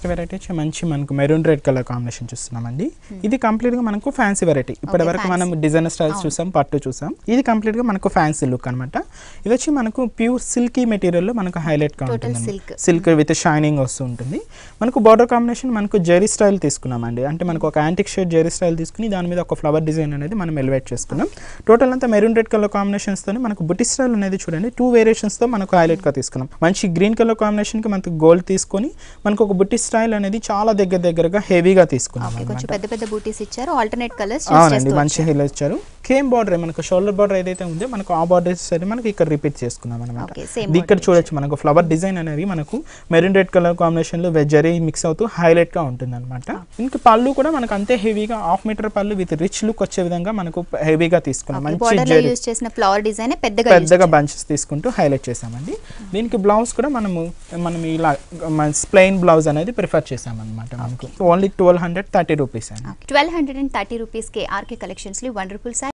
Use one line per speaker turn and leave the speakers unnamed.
Variety వచ్చి మంచి మనకు మెరూన్ రెడ్ కలర్ కాంబినేషన్ చూస్తున్నామండి ఇది కంప్లీట్ గా మనకు ఫ్యాన్సీ వెరైటీ ఇప్పటి వరకు మనం డిజైనర్ స్టైల్స్ చూసాం పట్టు చూసాం ఇది కంప్లీట్ గా మనకు ఫ్యాన్సీ లుక్ అనమాట ఇది వచ్చి మనకు ప్యూర్ సిల్కీ మెటీరియల్ లో మనకు హైలైట్ గా ఉంటుంది
silk.
సిల్క్ విత్ షైనింగ్ వస్తూ ఉంటుంది మనకు బార్డర్ కాంబినేషన్ మనకు జెరీ స్టైల్ తీసుకున్నామండి అంటే మనకు ఒక యాంటిక్ షేడ్ జెరీ స్టైల్ తీసుకుని దాని మీద ఒక ఫ్లవర్ డిజైన్ అనేది మనం ఎలివేట్ చేసుకున్నాం టోటల్ అంతా మెరూన్ రెడ్ కలర్ కాంబినేషన్స్ తోని మనకు బుట్టి స్టైల్ అనేది చూడండి టూ వేరియేషన్స్ తో మనకు హైలైట్ గా తీసుకున్నాం మంచి గ్రీన్ కలర్ కాంబినేషన్ కి మనకు గోల్డ్ తీసుకొని మనకు ఒక బుట్టి స్టైల్ అనేది చాలా దగ్గర దగ్గరగా హెవీగా తీసుకున్నాం
ఓకే
అన్నమాట.
కొంచెం పెద్ద పెద్ద బూటీస్ ఇచ్చారు ఆల్టర్నేట్ కలర్స్
అవునండి మంచి హీల్ ఇచ్చారు కేమ్ బార్డర్ మనకు షోల్డర్ బార్డర్ ఏదైతే ఉందో మనకు ఆ బార్డర్ సరే మనకి ఇక్కడ రిపీట్ చేసుకున్నాం అనమాట
Okay, same
ఇది ఇక్కడ
border
చూడొచ్చు మనకు ఫ్లవర్ డిజైన్ అనేది మనకు మెరూన్ రెడ్ కలర్ కాంబినేషన్ లో వెజరీ మిక్స్ అవుతూ హైలైట్ గా ఉంటుంది అనమాట ఇంకా పళ్ళు కూడా మనకు అంతే హెవీగా హాఫ్ మీటర్ పళ్ళు విత్ రిచ్ లుక్ వచ్చే విధంగా మనకు హెవీగా తీసుకున్నాం మంచి
బార్డర్ లో
జరీ
యూజ్ చేసిన ఫ్లవర్ డిజైన్ పెద్దగా use
పెద్దగా బంచెస్ తీసుకుంటూ హైలైట్ చేసామండి దీనికి బ్లౌజ్ కూడా మనము మనం ఇలా ప్లెయిన్ బ్లౌజ్ అనేది ప్రిఫర్ చేసామన్నమాట మనకు only twelve hundred thirty rupees అండి
ట్వెల్వ్ హండ్రెడ్ అండ్ థర్టీ రూపీస్కి ఆర్కే కలెక్షన్స్లో వండర్ఫుల్